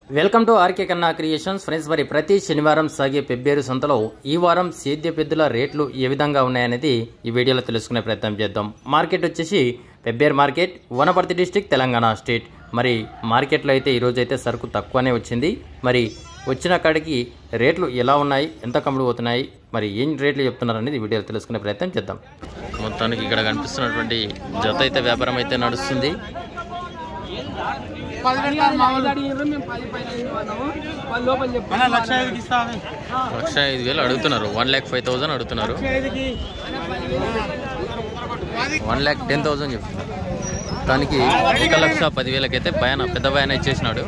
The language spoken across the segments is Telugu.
Welcome to RK Kanna creations friends మరి ప్రతి శనివారం సాగే పెబ్బేరు సంతలో ఈ వారం సేద్య పెద్దల రేట్లు ఏ విధంగా ఉన్నాయనేది ఈ వీడియోలో తెలుసుకునే ప్రయత్నం చేద్దాం మార్కెట్ వచ్చేసి Pebbair market Wanaparthy district Telangana state మరి మార్కెట్లో అయితే ఈరోజు అయితే సరుకు తక్కువనే వచ్చింది మరి వచ్చిన కాడికి రేట్లు ఎలా ఉన్నాయి ఎంత కమ్ముడు పోతున్నాయి మరి ఏం రేట్లు చెప్తున్నారు అనేది ఈ వీడియోలో తెలుసుకునే ప్రయత్నం చేద్దాం మొత్తానికి ఇక్కడ కనిపిస్తున్నటువంటి జత అయితే వ్యాపారం అయితే నడుస్తుంది లక్ష ఐదు వేలు అడుగుతున్నారు వన్ ల్యాక్ ఫైవ్ థౌసండ్ అడుగుతున్నారు వన్ ల్యాక్ టెన్ థౌసండ్ చెప్తున్నారు దానికి ఒక లక్ష పదివేలకైతే భయాన పెద్ద భయాన ఇచ్చేసినాడు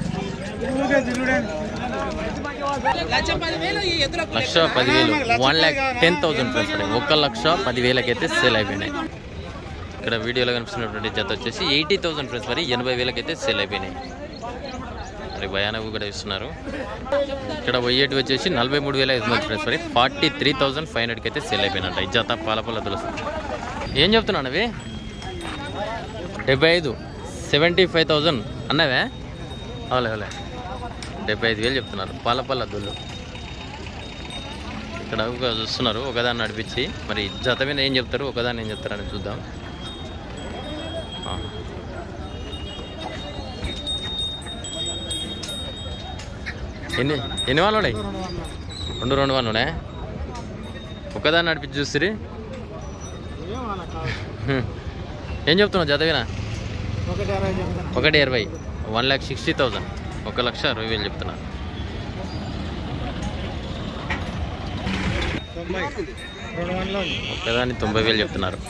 లక్ష పదివేలు వన్ ల్యాక్ టెన్ థౌసండ్ పడతాయి ఒక లక్ష పదివేలకైతే సేల్ అయిపోయినాయి ఇక్కడ వీడియోలో కనిపిస్తున్నటువంటి జత వచ్చేసి ఎయిటీ థౌసండ్ ఫ్రెండ్స్ మరి ఎనభై వేలకైతే సేల్ అయిపోయినాయి మరి భయానకు కూడా ఇస్తున్నారు ఇక్కడ పోయేటి వచ్చేసి నలభై మూడు వేల ఐదు వందలు ఫ్రెండ్స్ మరి ఫార్టీ త్రీ థౌసండ్ ఫైవ్ హండ్రెడ్కి అయితే సేల్ అయిపోయినట్ట ఈ జత పాల పళ్ళ తులసి ఏం చెప్తున్నాను అవి డెబ్బై ఐదు సెవెంటీ ఫైవ్ థౌజండ్ అన్నవే అవలే అవలే డెబ్బై ఐదు వేలు చెప్తున్నారు పాల పళ్ళ దుల్లు ఇక్కడ ఒక చూస్తున్నారు ఒకదాన్ని నడిపించి మరి జత మీద ఏం చెప్తారు ఒకదాన్ని ఏం చెప్తారని చూద్దాం ఆ. ఎన్ని ఎన్ని వాళ్ళు ఉన్నాయి రెండు రెండు వాళ్ళు ఉన్నాయి ఒకదాన్ని నడిపించి చూస్తురి ఏం చెప్తున్నావు జతవినా ఒకటి ఇరవై వన్ ల్యాక్ సిక్స్టీ థౌజండ్ ఒక లక్ష అరవై వేలు చెప్తున్నా ఒకదాన్ని తొంభై వేలు చెప్తున్నారు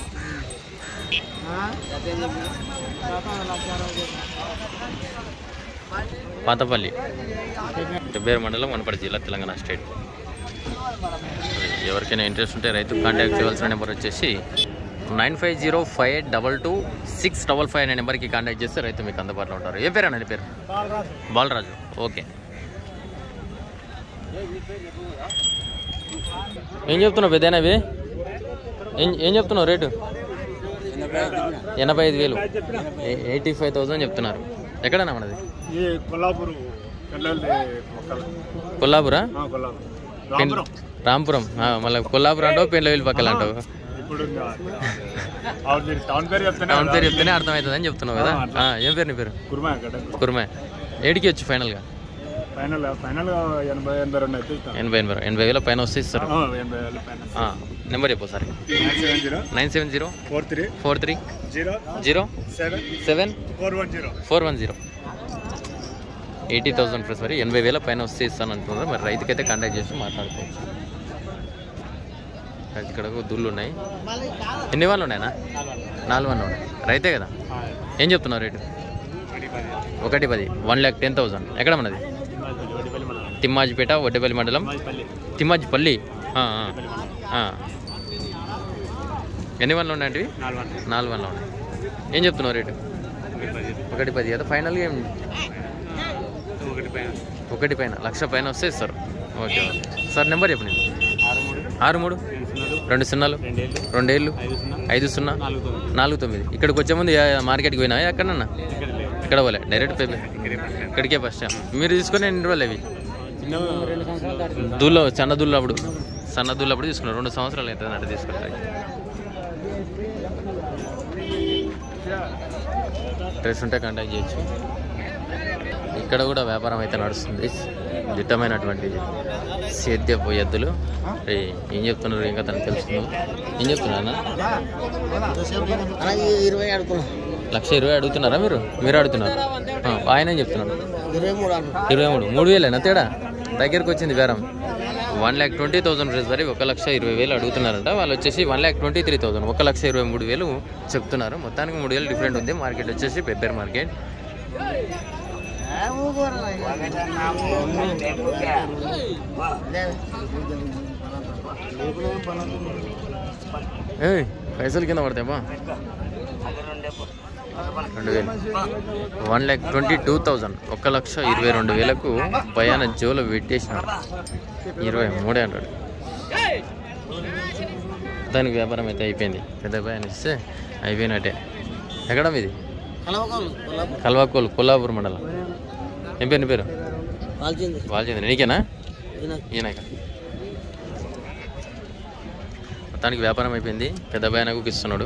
పాతపల్లి పెబ్బేరు మండలం వనపర్తి జిల్లా తెలంగాణ స్టేట్ ఎవరికైనా ఇంట్రెస్ట్ ఉంటే రైతు కాంటాక్ట్ చేయవలసిన నెంబర్ వచ్చేసి nine five zero five eight double two six double five అనే నెంబర్కి కాంటాక్ట్ చేస్తే రైతు మీకు అందుబాటులో ఉంటారు ఏ పేరు అన్న పేరు బాలరాజు ఓకే ఏం చెప్తున్నావు పెద్దనవి ఏం ఏం చెప్తున్నావు రేటు ఎనభై ఐదు వేలు ఎయిటీ ఫైవ్ థౌసండ్ చెప్తున్నారు ఎక్కడన్నా మనది ఈ కొల్లాపూర్ పిల్లలది మొక్కలు కొల్లాపురా ఆ, కొల్లాపూర్ పెన్- రాంపురం రాంపురం ఆ, మళ్ళీ కొల్లాపురం అంటావు పెండ్లవిల్లి పక్కల అంటావు ఇప్పుడు ఆవిడ మీరు టౌన్ పేరు చెప్తానే టౌన్ పేరు చెప్తేనే అర్థమవుతుంది అని చెప్తున్నావు కదా ఆ, ఏం పేరు నీ పేరు కుర్మా అక్కడ కుర్మే ఏడికి వచ్చి ఫైనల్గా ఫైనల్ ఫైనల్ ఎనభై ఎనభై రెండు అయితే ఇస్తాను ఎనభై ఎనభై ఎనభై వేల పైన వస్తే ఇస్తారు ఆ, ఎనభై వేలు ఫైనల్ ఆ, నెంబర్ చెప్పు sir nine seven zero nine seven zero four three four three zero zero seven seven four one zero four one zero eighty thousand plus మరి ఎనభై వేల పైన వస్తే ఇస్తాను అంటున్నారు మరి రైతుకైతే కాంటాక్ట్ చేసి మాట్లాడుకోవచ్చు ఇక్కడ దుళ్ళు ఉన్నాయి ఎన్ని వాళ్ళు ఉన్నాయన్నా నాలుగు వాళ్ళు ఉన్నాయి రైతే కదా ఏం చెప్తున్నావు రేటు ఒకటి పది వన్ ల్యాక్ టెన్ థౌసండ్ ఎక్కడ మనది తిమ్మాజిపేట వడ్డేపల్లి మండలం తిమ్మాజిపల్లి ఆ, ఆ, ఆ. ఎన్ని వాళ్ళు ఉన్నాయంటివి నాలుగు వందలు నాలుగు వందలు ఉన్నాయి ఏం చెప్తున్నావు రేటు ఒకటి పది కదా ఫైనల్గా ఏం ఒకటి పైన ఒకటి పైన లక్ష పైన వస్తే ఇస్తారు ఓకే ఓకే సార్ నెంబర్ చెప్పండి ఆరు మూడు ఆరు మూడు రెండు సున్నాలు రెండు సున్నాలు రెండేళ్ళు రెండేళ్ళు ఐదు సున్నా ఐదు సున్నా నాలుగు తొమ్మిది నాలుగు తొమ్మిది ఇక్కడికి వచ్చే ముందు ఏ- మార్కెట్కి పోయినా ఎక్కడన్నా ఇక్కడ లేవు ఇక్కడ పోలే డైరెక్ట్ పే ఇక్కడే పక్కన. ఇక్కడికే ఫస్ట్ మీరు తీసుకుని ఎన్ని రోజులు అవి చిన్న రెండు సంవత్సరాలు దూల్లో సన్న దూళ్ళు అప్పుడు సన్న దూళ్ళు అప్పుడు తీసుకున్నారు రెండు సంవత్సరాలు అవుతుంది అంటే తీసుకుంటారు డ్రెస్ ఉంటే కాంటాక్ట్ చేయొచ్చు ఇక్కడ కూడా వ్యాపారం అయితే నడుస్తుంది దిట్టమైనటువంటి సేద్యపు ఎద్దులు ఏ, ఏం చెప్తున్నారు ఇంకా తనకు తెలుస్తుంది ఏం చెప్తున్నా ఇరవై అడుగుతున్నాం లక్ష ఇరవై అడుగుతున్నారా మీరు మీరు అడుగుతున్నారు ఆ, ఆయన ఏం చెప్తున్నారు ఇరవై మూడు అను ఇరవై మూడు మూడు వేలేనా తేడా దగ్గరికి వచ్చింది బేరం one lakh twenty thousand price వరకు ఒక లక్ష ఇరవై వేలు అడుగుతున్నారంట వాళ్ళు వచ్చేసి one lakh twenty three thousand ఒక లక్ష ఇరవై మూడు వేలు చెప్తున్నారు మొత్తానికి మూడు వేలు డిఫరెంట్ ఉంది మార్కెట్ వచ్చేసి పెబ్బేర్ మార్కెట్ ఏయ్ పైసలు కింద పడతాయమ్మా రెండు వేలు one lakh twenty two thousand ఒక లక్ష ఇరవై రెండు వేలకు భయాన జోలో పెట్టేసినాడు ఇరవై మూడే అంటాడు దానికి వ్యాపారం అయితే అయిపోయింది పెద్ద భయాన్ని ఇస్తే అయిపోయినట్టే ఎక్కడ మీది కలవకాలు కొల్లాపూర్ కల్వాకోలు కొల్లాపూర్ మండలం ఏం పేరు నీ పేరు కాల్చింది బాలచంద్ర నీకేనా ఈయన ఈయనక మొత్తానికి వ్యాపారం అయిపోయింది పెద్ద భయానకు ఇస్తున్నాడు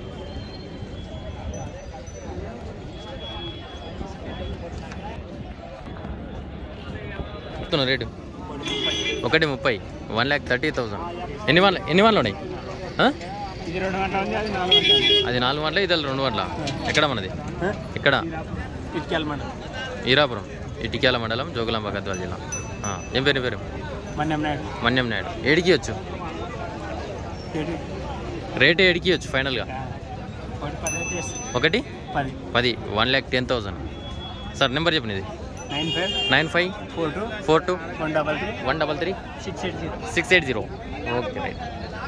చెప్తున్నా రేటు ఒకటి ముప్పై వన్ ల్యాక్ థర్టీ థౌసండ్ ఎన్ని వన్లు ఎన్ని వన్లు ఉన్నాయి ఆ? ఇది రెండు గంటల ఉంది అది నాలుగు గంటల అది నాలుగు వంటల ఇది రెండు వంటల ఎక్కడ మనది ఇక్కడ ఇటుకెళ్ళమని ఈరాపురం ఇటిక్యాల మండలం జోగులాంబ గద్వాల జిల్లా ఆ, ఏం పేరు నీ పేరు మన్యం నాయుడు మన్యం నాయుడు ఏడికి వచ్చు ఏంటి? రేట్ ఏడికి వచ్చు ఫైనల్గా ఒకటి పది అయితే చేస్తాం. ఒకటి పది పది one lakh ten thousand sir number చెప్పండి ఇది nine five nine five four two four two one double three one double three six eight zero six eight zero okay right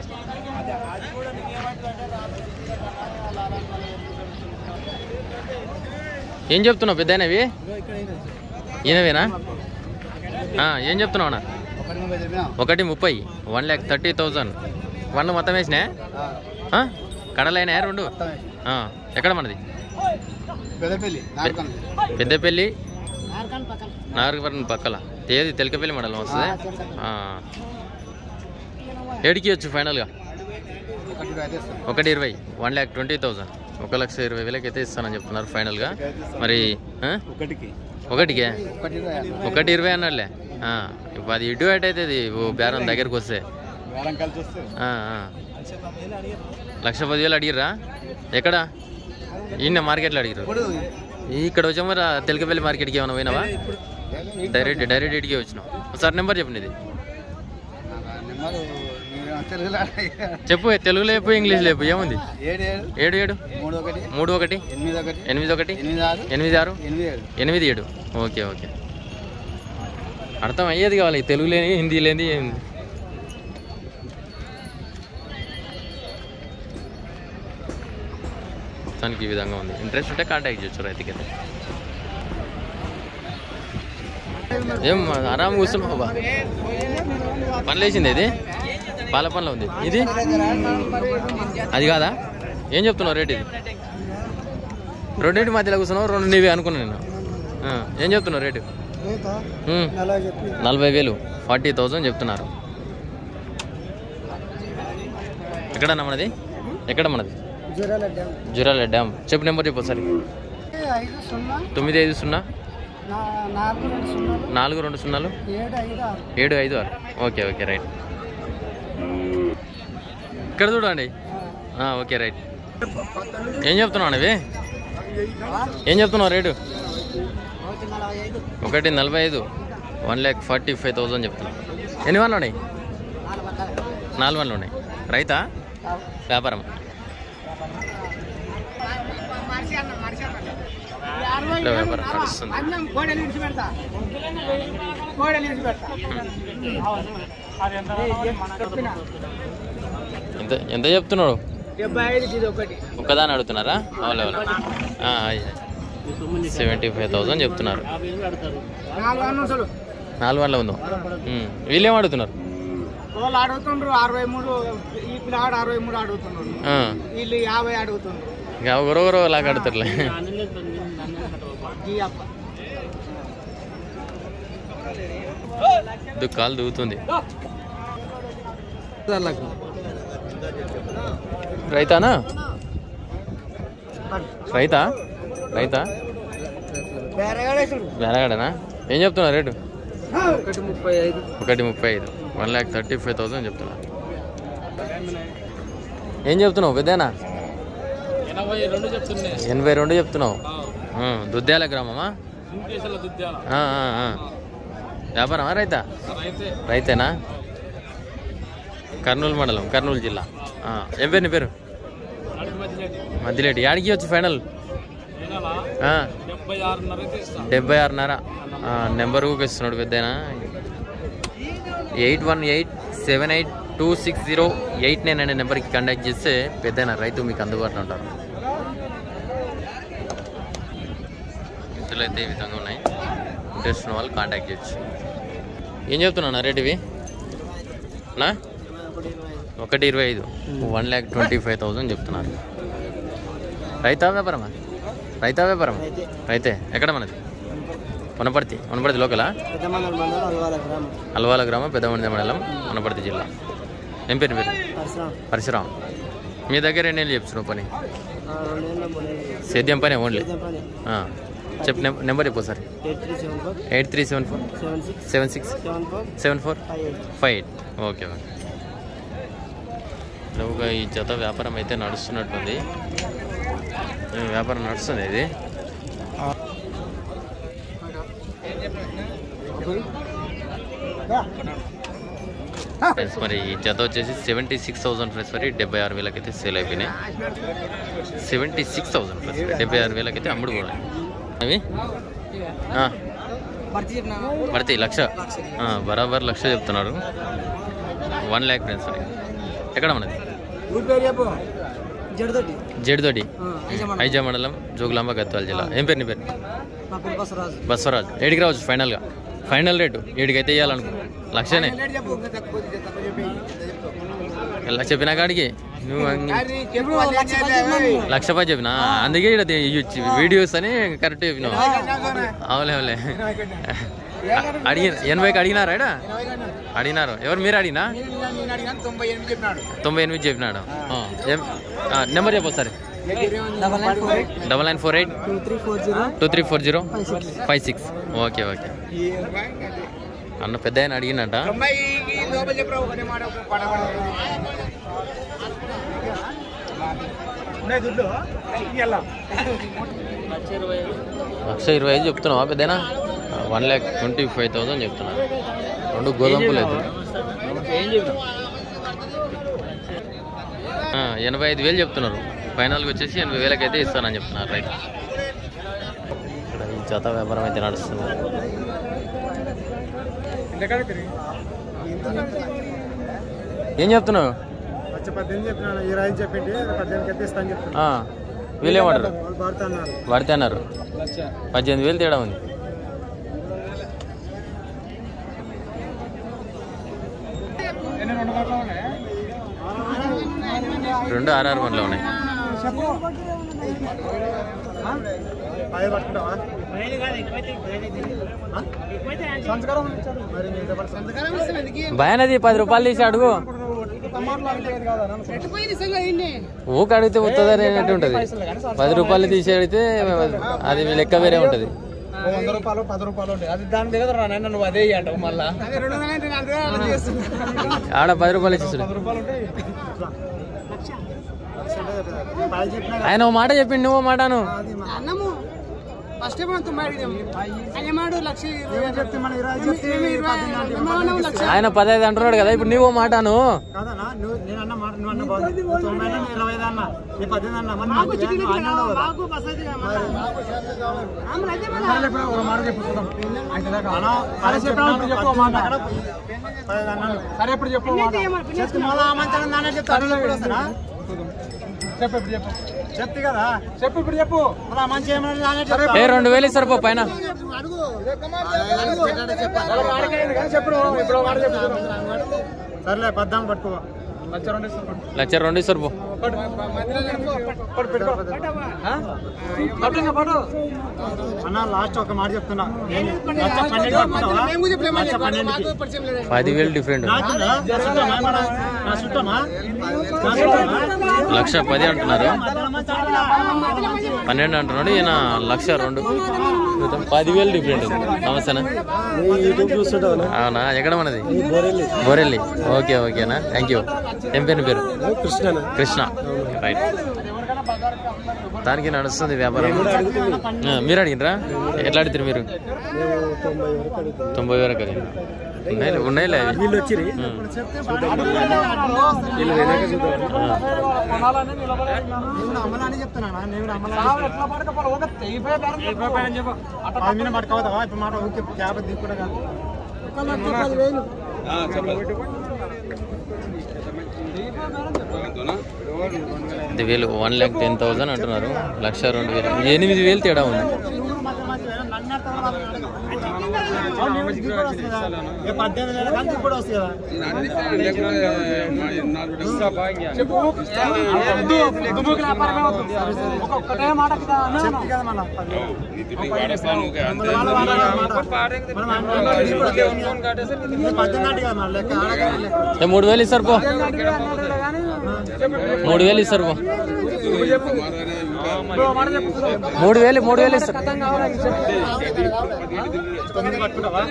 ఏం చెప్తున్నావు పెద్ద ఇవి ఈయనవేనా ఆ, ఏం చెప్తున్నావు అన్న ఒకటి ముప్పై చెప్పినా ఒకటి ముప్పై one lakh thirty thousand one మొత్తం వేసినా ఆ? కడలైనా రెండు ఆ, ఎక్కడ మనది పెద్దపల్లి నాలుగు పెద్దపల్లి నాగరికవరం పక్కల ఏది తెలకపల్లి మండలం వస్తుంది ఆ. ఏడికి వచ్చు ఫైనల్గా ఒకటి అయితే ఇస్తాను ఒకటి ఇరవై వన్ ల్యాక్ ట్వంటీ థౌజండ్ ఒక లక్ష ఇరవై వేలకి అయితే ఇస్తానని చెప్తున్నారు ఫైనల్గా మరి ఆ? ఒకటికి ఒకటికే ఒకటి ఇరవై ఒకటి ఇరవై అన్నాడులే ఆ, ఇప్పుడు అది ఇటు అటు అవుతుంది ఓ బేరం దగ్గరికి వస్తే వేలం కలిసి వస్తే ఆ, ఆ. లక్ష పదివేలు అడిగిర్రా ఎక్కడ ఈయన మార్కెట్లో అడిగిరు ఇప్పుడు ఇక్కడ వచ్చాము మరి తెలకపల్లి మార్కెట్కి ఏమైనా పోయినావా డైరెక్ట్ డైరెక్ట్ ఇటుకే వచ్చినావు ఒకసారి నెంబర్ చెప్పండి ఇది నెంబరు మీరు తెలుగులో చెప్పు తెలుగులో చెప్పు ఇంగ్లీష్లో చెప్పు ఏముంది ఏడు ఏడు ఏడు ఏడు మూడు ఒకటి మూడు ఒకటి ఎనిమిది ఒకటి ఎనిమిది ఒకటి ఎనిమిది ఆరు ఎనిమిది ఆరు ఎనిమిది ఏడు ఎనిమిది ఏడు ఓకే ఓకే అర్థం అయ్యేది కావాలి తెలుగు లేని హిందీ లేని ఏం- మొత్తానికి ఈ విధంగా ఉంది ఇంట్రెస్ట్ ఉంటే కాంటాక్ట్ చేయొచ్చు రైతుకి అయితే ఏం ఆరామ్ కూర్చున్నావు బాబా పని లేచింది ఇది పాల పనిలో ఉంది ఇది అది కాదా ఏం చెప్తున్నావు రేట్ ఇది రెండింటి మధ్యలో కూర్చున్నావు రెండు నీవే అనుకున్నాను నేను ఆ, ఏం చెప్తున్నావు రేటు ఉమ్, నలభై వేలు ఫార్టీ థౌజండ్ చెప్తున్నారు ఎక్కడన్నా మనది ఎక్కడ మనది జురాల డ్యామ్ చెప్పు నెంబర్ చెప్పు ఒకసారి ఐదు సున్నా తొమ్మిది ఐదు సున్నా నాలుగు రెండు సున్నాలు నాలుగు రెండు సున్నాలు ఏడు ఐదు ఆరు ఏడు ఐదు ఆరు ఓకే ఓకే రైట్ ఇక్కడ చూడండి ఆ, ఓకే రైట్ ఏం చెప్తున్నావు అవి ఏం చెప్తున్నావు రేటు ఒకటి నలభై ఐదు ఒకటి నలభై ఐదు one lakh forty five thousand చెప్తున్నా ఎన్ని వన్లు ఉన్నాయి నాలుగు వందలు నాలుగు వన్లు ఉన్నాయి రైతా వ్యాపారం ఇట్లా వ్యాపారం నడుస్తుంది కోడలు ఇడిచి పెడతా కోడలు ఇడిచి పెడతా అది ఎంత చెప్పిన ఎంత ఎంత చెప్తున్నాడు డెబ్బై ఐదుకి ఇది ఒకటి ఒక్కదాని అడుగుతున్నారా అవును సెవెంటీ ఫైవ్ థౌజండ్ చెప్తున్నారు నాలుగు అన్నసలు నాలుగు వన్లో ఉందో ఉమ్. వీళ్ళేం అడుగుతున్నారు వాళ్ళు అడుగుతుండ్రు అరవై మూడు ఈ పిల్లాడు అరవై మూడు అడుగుతున్నారు ఆ. వీళ్ళు యాభై అడుగుతుండ్రు ఇంకా ఒకరొకరు లాగా అడుగుతారులే ఈ అప్ప ఇది కాలు దిగుతుంది రైతానా రైతా రైతా బేరగాడేసుడు వెనగాడనా ఏం చెప్తున్నారు రేటు ఒకటి ముప్పై ఐదు ఒకటి ముప్పై ఐదు one lakh thirty five thousand చెప్తున్నా ఏం చెప్తున్నావు పెద్దనా ఎనభై రెండు చెప్తున్నావు ఆ, దుద్యాల గ్రామమా ఆ, ఆ, ఆ. వ్యాపారమా రైతా రైతేనా కర్నూలు మండలం కర్నూలు జిల్లా ఆ, ఏం పేరు నీ పేరు మధ్యలేటి యాడికి వచ్చి ఫైనల్ ఆ, డెబ్బై ఆరున్నర ఆ, నెంబర్ ఊకి ఇస్తున్నాడు పెద్దనా eight one eight seven eight two six zero eight nine అనే నెంబర్కి కాంటాక్ట్ చేస్తే పెద్దనా రైతు మీకు అందుబాటులో ఉంటారు ఇందులో అయితే ఈ విధంగా ఉన్నాయి ఇంట్రెస్ట్ ఉన్న వాళ్ళు కాంటాక్ట్ చేయొచ్చు ఏం చెప్తున్నా రేట్ ఇవి నా ఒకటి ఇరవై ఐదు one lakh twenty five thousand చెప్తున్నారు రైతా వ్యాపారమా రైతా వ్యాపారం రైతే ఎక్కడ మనది వనపర్తి వనపర్తి లోకలా పెద్దమందల మండలం అల్వాల గ్రామం అల్వాల గ్రామం పెద్దమంది మండలం వనపర్తి జిల్లా ఏం పేరు మీరు పరిశ్రమ పరశురాం మీ దగ్గర ఎన్ని నెలలు చెప్తున్నావు పని రెండేళ్ళ మూడు సేద్యం పని ఓన్లీ పని చెప్పు నెం- నెంబర్ చెప్పు sir eight three seven four eight three seven four seven six seven six seven four seven four five eight five eight okay okay ఒక ఈ జత వ్యాపారం అయితే నడుస్తున్నట్టుంది ఈ వ్యాపారం నడుస్తుంది ఇది ఫ్రెండ్స్ మరి ఈ జత వచ్చేసి సెవెంటీ సిక్స్ థౌసండ్ ఫ్రెండ్స్ మరి డెబ్బై ఆరు వేలకైతే సేల్ అయిపోయినాయి సెవెంటీ సిక్స్ థౌసండ్ ఫ్రెండ్స్ డెబ్బై ఆరు వేలకైతే అమ్ముడు కూడా అవి ఆ, భర్తీ చెప్పినా పడతాయి లక్ష ఆ, బరాబర్ లక్ష చెప్తున్నారు వన్ ల్యాక్ ఫ్రెండ్స్ మరి ఎక్కడ మనది ఊరి పేరు చెప్పు జడతోటి జేడుతోటి ఐజా మండలం జోగులాంబ గద్వాల జిల్లా ఏం పేరు నీ పేరు నా పేరు బసరాజు బస్వరాజ్ ఏడికి రావచ్చు ఫైనల్గా ఫైనల్ రేటు ఏడికైతే ఇవ్వాలనుకో లక్షనే చెప్పు ఇంకా తక్కువ తక్కువ చెప్పి ఇలా చెప్పిన కాడికి నువ్వు అంగ- చెప్పు లక్ష పది చెప్పినాను. లక్ష పది చెప్పినా అందుకే ఇక్కడ ఇయ్యొచ్చు వీడియోస్ అని కరెక్ట్ చెప్పినావు అవులే అవులే అడిగి ఎనభైకి అడిగినారా ఈడ? అడిగినారు ఎవరు మీరు అడిగినా నేను అడిగాను తొంభై ఎనిమిది చెప్పినాడు తొంభై ఎనిమిది చెప్పినాడు ఆ, ఏం- ఆ, నెంబర్ చెప్పు సరే double nine four eight double nine four eight two three four zero two three four zero five six five six okay okay అన్న పెద్ద ఆయన అడిగినట తొంభైకి లోపల చెప్పరా ఒకటే మాట ఒక పాట లక్ష ఇరవై ఐదు చెప్తున్నావా పెద్దనా one lakh twenty five thousand చెప్తున్నా రెండు గోధుమ లేదు ఎనభై ఐదు వేలు చెప్తున్నారు ఫైనల్కి వచ్చేసి ఎనభై వేలకి అయితే ఇస్తానని చెప్తున్నారు రైట్ ఇక్కడ ఈ జత వ్యాపారం అయితే నడుస్తుంది ఏం చెప్తున్నావు వచ్చి పద్దెనిమిది చెప్పినాను ఇరవై ఐదు చెప్పింది పద్దెనిమిది అయితే ఇస్తాను చెప్తాను ఆ, వీళ్ళేమంటారు వాళ్ళు భారత అన్నారు పడితే అన్నారు పద్దెనిమిది వేలు తేడా ఉంది రెండు ఆర్ఆర్ వన్లో ఉన్నాయి పది పట్టుకుంటావా సంస్కారం మరి ఇంత పట్టు సంస్కారం భయానది పది రూపాయలు తీసి అడుగు ఊక అడిగితే వస్తుందని అన్నట్టు ఉంటుంది పది రూపాయలు తీసి అడిగితే అది మీ లెక్క వేరే ఉంటుంది వంద రూపాయలు పది రూపాయలు ఉంటాయి అది దాని దగ్గర రా నాయన నువ్వు అదే అంటావు మళ్ళా ఆడ పది రూపాయలు ఇచ్చేసాడు పది రూపాయలు ఉంటాయి ఆయన ఓ మాట చెప్పిండు నువ్వు ఓ మాటను అన్నము ఫస్ట్ మనం తొంభై అడిగాము అయ్యమాడు లక్ష చెప్తే మన ఇరవై చెప్తే ఆయన పదహైదు అంటున్నాడు కదా ఇప్పుడు నువ్వు ఓ మాటను కాదన్నా నువ్వు నేను అన్న మాట నువ్వు అన్న బాగుంది నువ్వు తొంభై అన్నా, నేను ఇరవై ఐదు అన్న నీ పద్దెనిమిది అన్న మరి మంచిగా నువ్వు అన్నాడు కదా. సరేలే ఇప్పుడు ఒక మాట చెప్పు చూద్దాం. అయితే దాకా అన్న, పది చెప్పినాను, పద్దెనిమిది అక్కడ పదహైదు అన్నాను. చెప్తే మళ్ళా ఆ మంచిగా నాన్న చెప్తా అడుగులో కూడా వస్తానా? చెప్పు ఇప్పుడు చెప్పు చెప్తే కదా చెప్పు ఇప్పుడు చెప్పు మళ్ళా మంచి ఏమన్నా నాన్న చెప్తా. ఏ రెండు వేలు ఇస్తారు పో పైన సర్లే పద్దాం పట్టుకో లక్ష రెండు ఇస్తారు పో అన్న లాస్ట్ ఒక మాట చెప్తున్నా నేను లక్ష పన్నెండు పట్టుకుంటావా? లక్ష పన్నెండుకి. పదివేలు డిఫరెంట్ నాకుందా? నా చుట్టమా? మన నా చుట్టమా? నా చుట్టమా? లక్ష పది అంటున్నారు మధ్యలో చాలా. పన్నెండు అంటున్నాడు ఈయన లక్ష రెండు పదివేలు డిఫరెంట్ ఉంది నమస్తేనా అవునా ఎక్కడ మనది బోరెల్లి ఓకే ఓకేనా థ్యాంక్ యూ ఏం పేరు నీ పేరు కృష్ణ రైట్ దానికి నడుస్తుంది వ్యాపారం ఆ, మీరు అడిగినరా ఎట్లా అడుగుతారు మీరు తొంభై వరకు అడిగిన ఉన్నాయి ఉన్నాయిలే అవి ఉం. ఆ. నేను అమ్మలానే చెప్తున్నానా? నేను కూడా అమ్మలానే పది మీద పట్టుకోవద్దా? ఇప్పుడు మాట ఊరికే క్యాబ్ దిక్కుడా కాదు. ఇది వేలు వన్ ల్యాక్ టెన్ థౌసండ్ అంటున్నారు లక్ష రెండు వేలు ఎనిమిది వేలు తేడా ఉంది నన్ను అర్థం కాదు. ఏ పద్దెనిమిది నెలల కానీ ఇప్పుడు వస్తుంది కదా చెప్పు వద్దు, దుమ్ముకి వ్యాపారమే వద్దు. ఒక్కొక్కటే మాట కదా అన్న. చెప్పి కదా మళ్ళా పద్దెనిమిది నాటి కదా మళ్ళీ లెక్క ఆడగానే లెక్క ఏ మూడు వేలు ఇస్తారు పో అడిగితే అన్నాడులే కానీ చెప్పు. మూడు వేలు ఇస్తారు పో నువ్వు చెప్పు. బ్రో, మాట చెప్పు. మూడు వేలు మూడు వేలు ఇస్తారు ఖతం కావాలా? చెప్పు. తొమ్మిది పట్టుకుంటావా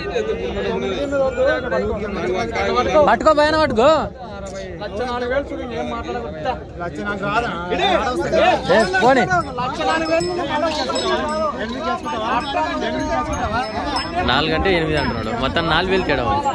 పట్టుకో పైన పట్టుకో లక్ష నాలుగు వేలు చూడు, ఏం మాట్లాడకుండా. లక్ష నాకు రాదా ఏ, పోనీ లక్ష నాలుగు వేలు నువ్వు మాట్లాడకుండా. ఎనిమిది చేసుకుంటావా ఎనిమిది చేసుకుంటావా నాలుగు అంటే ఎనిమిది అంటున్నాడు మొత్తం నాలుగు వేలు తేడా ఉంది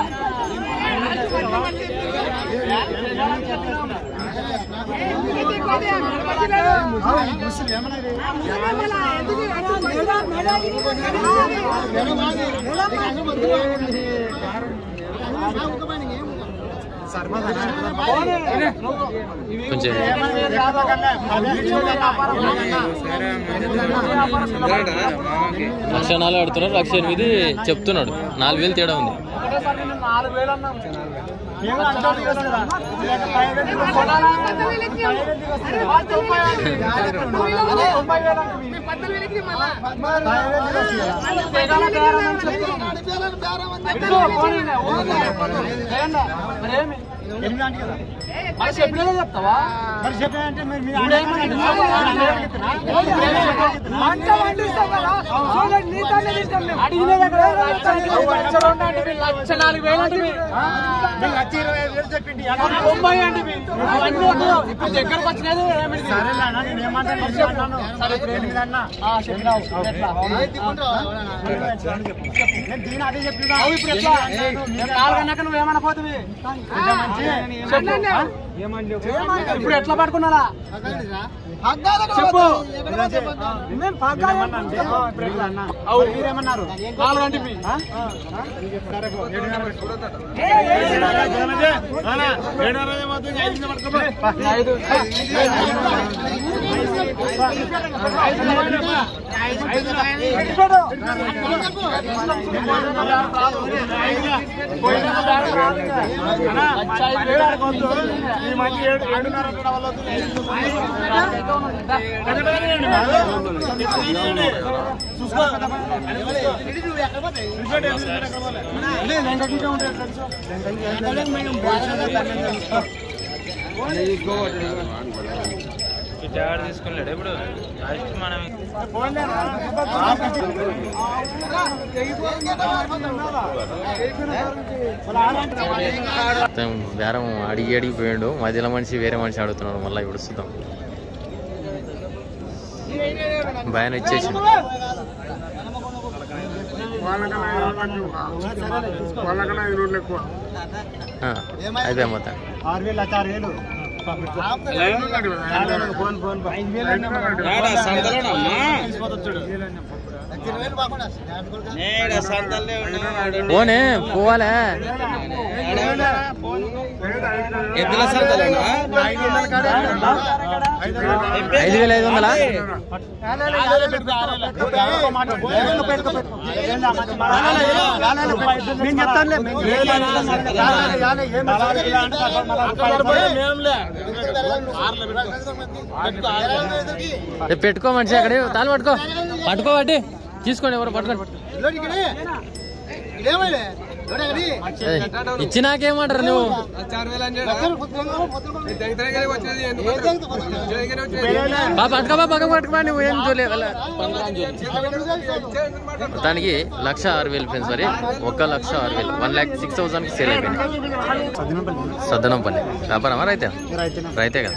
కొంచెం లక్ష నాలుగు ఆడుతున్నాడు లక్ష ఎనిమిది చెప్తున్నాడు నాలుగు వేలు తేడా ఉంది ఒకటేసారి నేను నాలుగు వేలు అన్నాం. తొంభై వేలు అంటే తెగాల బేరం అని చెప్తున్నాం. ఇదిగో, పోనీలే, ఊరుకో. చేయండి. మరేమి? ఎనిమిది అంటే కదా మరి చెప్పలేదా చెప్తావా మరి చెప్పానంటే మరి మీరు అడిగిన దగ్గర లక్ష లక్ష రెండు అంటే మీ లక్ష నాలుగు వేలు అంటే మీ. లక్ష ఇరవై ఐదు వేలు చెప్పింది తొంభై అంటే మీ. అవన్నీ వద్దు. ఇప్పుడు దగ్గరకు వచ్చినది ఏమిటి సరే అన్న నేను ఏమంటాను ఎనిమిది అన్నాను సరే ఇప్పుడు ఎనిమిది అన్నా ఆ, చెప్పినావు ఎట్లా నేను దీని అదే చెప్పినా అవు ఇప్పుడు ఎట్లా నేను నాలుగు అన్నాక నువ్వు ఏమన్నా పోతుంది ఇప్పుడు ఎట్లా పడుకున్నారా చెప్పు నేను ఏమన్నా అంటే ఇప్పుడు ఎట్లా అన్నా అవు. మీరేమన్నారు నాలుగు అంటే మీ. సరే పో, ఏడున్నర పెట్టుకో. ఏడున్నర జగనజే. నానా, ఏడున్నర ఏమవుతుంది? ఐదున్నర పట్టుకో పో. ఐదు ఈ మంచి ఏడు ఏడున్నర కూడా వల్ల అవుతుంది. మొత్తం బేరం అడిగి అడిగి పోయాడు మధ్యలో మనిషి వేరే మనిషి అడుగుతున్నాడు మళ్ళీ ఇప్పుడు చూద్దాం భయాన్ని ఇచ్చేసిండు ఆ, అయిపోయా మొత్తం ఆరు వేలు లక్ష ఆరు వేలు ఫోన్ ఫోన్ ఐదు వేలు పోనే పోవాలే ఐదు వేల ఐదు వందలా నేను చెప్తానులే రేపు పెట్టుకో మనిషి అక్కడ తాళ్ళు పట్టుకో పట్టుకో పట్టి తీసుకోండి ఎవరు పట్టుకోండి ఏయ్, ఇచ్చినాకేమంటారు నువ్వు బా పట్టుకో బా పక్కన పట్టుకో నువ్వు ఏం చూడలేదు దానికి లక్ష ఆరు వేలు ఫ్రెండ్స్ మరి ఒక లక్ష ఆరు వేలు వన్ ల్యాక్ సిక్స్ థౌసండ్కి సేల్ అయిపోయింది సద్దనంపల్లి వ్యాపారమా రైతే రైతే కదా